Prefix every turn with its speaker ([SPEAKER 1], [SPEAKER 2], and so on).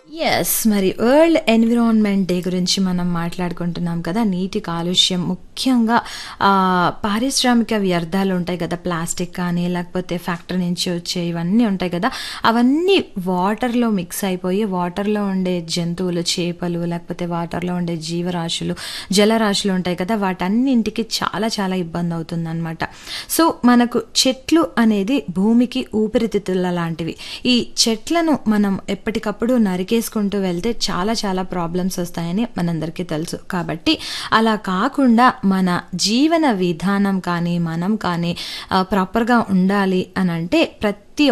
[SPEAKER 1] Yes. మరి world environment day గురించి మనం మాట్లాడుకుంటున్నాం కదా! నీటి కాలుష్యం ముఖ్యంగా ఆహ్, పారిశ్రామిక వ్యర్థాలు ఉంటాయి కదా! ప్లాస్టిక్ కానీ, లేకపోతే ఫ్యాక్టరీ నుంచి వచ్చే ఇవన్నీ ఉంటాయి కదా! అవన్నీ వాటర్‌లో మిక్స్ అయిపోయి, వాటర్‌లో ఉండే జంతువులు, చేపలు, లేకపోతే వాటర్‌లో ఉండే జీవరాశులు, జలరాశులు ఉంటాయి కదా! వాటన్నింటికి చాలా చాలా ఇబ్బందవుతుందనమాట. సో, మనకు చెట్లు అనేది భూమికి ఊపిరితిత్తుల లాంటివి. ఈ చెట్లను మనం ఎప్పటికప్పుడు నరికేసుకుంటూ వెళ్తే చాలా చాలా ప్రాబ్లమ్స్ వస్తాయని మనందరికీ తెలుసు. కాబట్టి అలా కాకుండా మన జీవన విధానం కానీ, మనం కానీ ఆహ్, ప్రాపర్‌గా ఉండాలి అనంటే ప్రతి